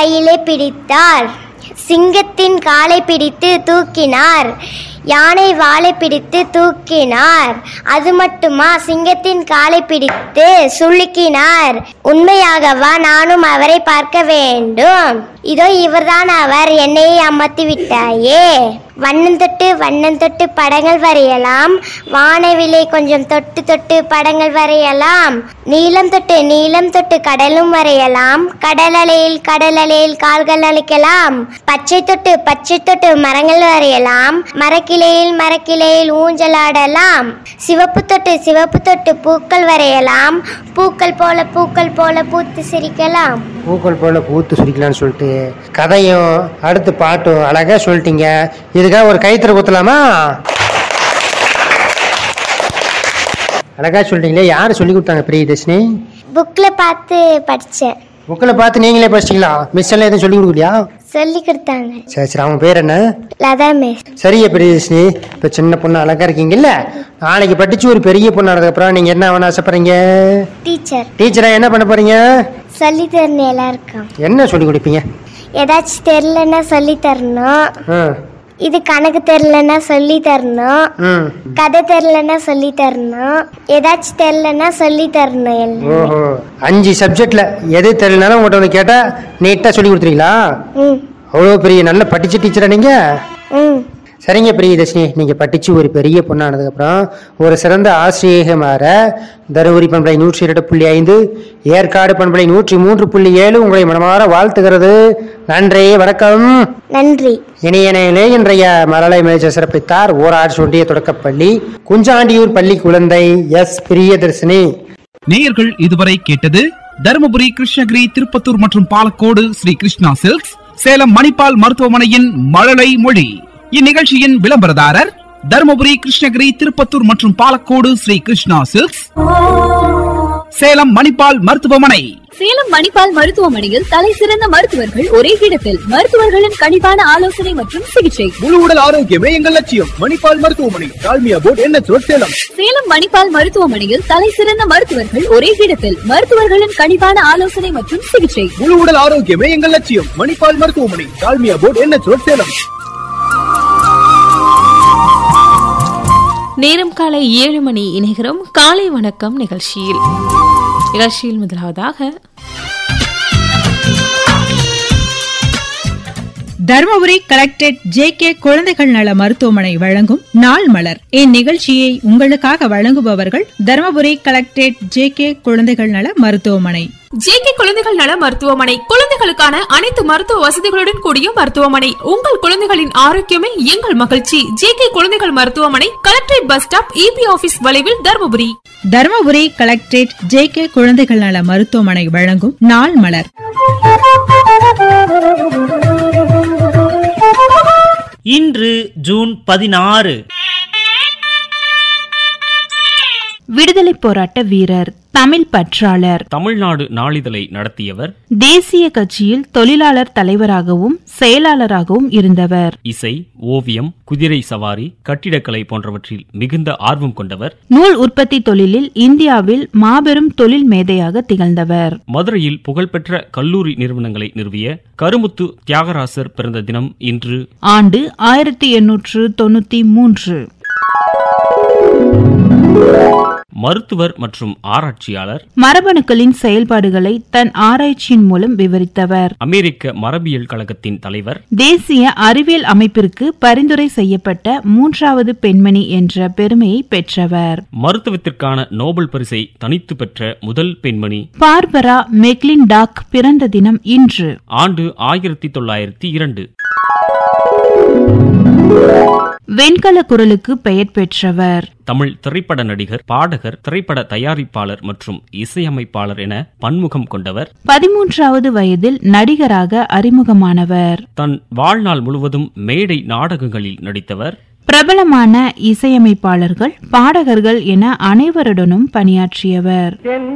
கையிலே பிடித்தார் சிங்கத்தின் காலை பிடித்து தூக்கினார் யானை வாளை பிடித்து தூக்கினார் அது மட்டுமா சிங்கத்தின் காலை பிடித்து சுளுக்கினார் உண்மையாகவா நானும் அவரை பார்க்க வேண்டும் இதோ இவர்தான் அவர் என்னையே அமர்த்தி விட்டாயே வண்ணம் தொட்டு வண்ணம் தொட்டு படங்கள் வரையலாம் வானவிலை கொஞ்சம் தொட்டு தொட்டு படங்கள் வரையலாம் நீளம் தொட்டு நீளம் தொட்டு கடலும் வரையலாம் கடல் அலையில் கடல் அலையில் கால்கள் அழிக்கலாம் பச்சை தொட்டு பச்சை தொட்டு மரங்கள் வரையலாம் மரக்கிளையில் மரக்கிளையில் ஊஞ்சலாடலாம் சிவப்பு தொட்டு சிவப்பு தொட்டு பூக்கள் வரையலாம் பூக்கள் போல பூக்கள் போல பூத்து சிரிக்கலாம் பூக்கள் போல பூத்து சுரிக்கலாம்னு சொல்லிட்டு கதையும் அடுத்து பாட்டும் அழகா சொல்லிட்டீங்க இதுக்காக ஒரு கைத்தற குத்தலாமா அழகா சொல்லிட்டீங்களே யார் சொல்லி கொடுத்தாங்க பிரியதர்ஷினி புக்கில் பார்த்து படித்தேன் புக்கில் பார்த்து நீங்களே படிச்சிங்களா மிஸ் எல்லாம் எதுவும் சொல்லி கொடுக்கலையா சொல்லி கொடுத்தாங்க சரி சரி அவங்க பேர் என்ன லதா மிஸ் சரியா பிரியதர்ஷினி இப்போ சின்ன பொண்ணு அழகா இருக்கீங்கல்ல நாளைக்கு படிச்சு ஒரு பெரிய பொண்ணு ஆனதுக்கப்புறம் நீங்க என்ன ஆகணும் ஆசைப்படுறீங்க டீச்சர் டீச்சரா என்ன பண்ண போறீங்க சொல்லி தரணும் எல்லாருக்கும் என்ன சொல்லி கொடுப்பீங்க ஏதாச்சும் தெரிலன்னா சொல்லி தரணும் ம் இது கணக்கு தெரிலன்னா சொல்லி தரணும் ம் கதை தெரிலன்னா சொல்லி தரணும் ஏதாச்சும் தெரிலன்னா சொல்லி தரணும் எல்லாம் ஓஹோ அஞ்சு சப்ஜெக்ட்ல எது தெரியலனாலும் உங்கள்கிட்ட வந்து கேட்டா நீட்டா சொல்லி கொடுத்துருவீங்களா ம் அவ்வளோ பெரிய நல்ல படிச்ச டீச்சரா நீங்க ம் சரிங்க பிரியதர்ஷினி நீங்க படிச்சு ஒரு பெரிய பொண்ணானதுக்கப்புறம் ஒரு சிறந்த ஆசிரியக மாற தருமபுரி பண்பலை நூற்றி இரண்டு புள்ளி ஐந்து ஏற்காடு பண்பலை நூற்றி மூன்று புள்ளி ஏழு உங்களை மனமாற வாழ்த்துகிறது நன்றி வணக்கம் நன்றி இணையனையிலே இன்றைய மரலை மேய்ச்சல் சிறப்பித்தார் ஊராட்சி ஒன்றிய தொடக்கப்பள்ளி குஞ்சாண்டியூர் பள்ளி குழந்தை எஸ் பிரியதர்ஷினி நேயர்கள் இதுவரை கேட்டது தருமபுரி கிருஷ்ணகிரி திருப்பத்தூர் மற்றும் பாலக்கோடு ஸ்ரீ கிருஷ்ணா சில்க்ஸ் சேலம் மணிப்பால் மருத்துவமனையின் மழலை மொழி இந்நிகழ்ச்சியின் விளம்பரதாரர் தருமபுரி கிருஷ்ணகிரி திருப்பத்தூர் மற்றும் பாலக்கோடு ஸ்ரீ கிருஷ்ணா சில்க்ஸ் சேலம் மணிப்பால் மருத்துவமனை சேலம் மணிப்பால் மருத்துவமனையில் தலை சிறந்த மருத்துவர்கள் ஒரே இடத்தில் மருத்துவர்களின் கனிவான ஆலோசனை மற்றும் சிகிச்சை முழு உடல் ஆரோக்கியமே எங்கள் லட்சியம் மணிப்பால் மருத்துவமனை டால்மியா போர்ட் என்ன சேலம் சேலம் மணிப்பால் மருத்துவமனையில் தலை சிறந்த மருத்துவர்கள் ஒரே இடத்தில் மருத்துவர்களின் கனிவான ஆலோசனை மற்றும் சிகிச்சை முழு உடல் ஆரோக்கியமே எங்கள் லட்சியம் மணிப்பால் மருத்துவமனை டால்மியா போர்ட் என்ன சேலம் நேரம் காலை ஏழு மணி இணைகிறோம் காலை வணக்கம் நிகழ்ச்சியில் நிகழ்ச்சியில் முதலாவதாக தருமபுரி கலெக்டரேட் ஜே கே குழந்தைகள் நல மருத்துவமனை வழங்கும் நாள் மலர் இந்நிகழ்ச்சியை உங்களுக்காக வழங்குபவர்கள் தருமபுரி கலெக்டரேட் ஜே கே குழந்தைகள் நல மருத்துவமனை ஜேகே குழந்தைகள் நல மருத்துவமனை குழந்தைகளுக்கான அனைத்து மருத்துவ வசதிகளுடன் கூடிய மருத்துவமனை உங்கள் குழந்தைகளின் ஆரோக்கியமே எங்கள் மகிழ்ச்சி ஜேகே குழந்தைகள் மருத்துவமனை collectorate bus stop EB office வளைவில் Dharmapuri Dharmapuri collectorate J K குழந்தைகள் நல மருத்துவமனை வழங்கும் நாள் மலர் இன்று ஜூன் பதினாறு விடுதலை போராட்ட வீரர் தமிழ் பற்றாளர் தமிழ்நாடு நாளிதழை நடத்தியவர் தேசிய கட்சியில் தொழிலாளர் தலைவராகவும் செயலாளராகவும் இருந்தவர் இசை ஓவியம் குதிரை சவாரி கட்டிடக்கலை போன்றவற்றில் மிகுந்த ஆர்வம் கொண்டவர் நூல் உற்பத்தி தொழிலில் இந்தியாவில் மாபெரும் தொழில் மேதையாக திகழ்ந்தவர் மதுரையில் புகழ்பெற்ற கல்லூரி நிறுவனங்களை நிறுவிய கருமுத்து தியாகராசர் பிறந்த தினம் இன்று ஆண்டு ஆயிரத்தி எண்ணூற்று தொண்ணூத்தி மூன்று மருத்துவர் மற்றும் ஆராய்ச்சியாளர் மரபணுக்களின் செயல்பாடுகளை தன் ஆராய்ச்சியின் மூலம் விவரித்தவர் அமெரிக்க மரபியல் கழகத்தின் தலைவர் தேசிய அறிவியல் அமைப்பிற்கு பரிந்துரை செய்யப்பட்ட மூன்றாவது பெண்மணி என்ற பெருமையை பெற்றவர் மருத்துவத்திற்கான நோபல் பரிசை தனித்து பெற்ற முதல் பெண்மணி பார்பரா மெக்லின் டாக் பிறந்த தினம் இன்று ஆண்டு ஆயிரத்தி தொள்ளாயிரத்தி இரண்டு வெண்கல குரலுக்கு பெயர் பெற்றவர் தமிழ் திரைப்பட நடிகர் பாடகர் திரைப்பட தயாரிப்பாளர் மற்றும் இசையமைப்பாளர் என பன்முகம் கொண்டவர் பதிமூன்றாவது வயதில் நடிகராக அறிமுகமானவர் தன் வாழ்நாள் முழுவதும் மேடை நாடகங்களில் நடித்தவர் பிரபலமான இசையமைப்பாளர்கள் பாடகர்கள் என அனைவருடனும் பணியாற்றியவர்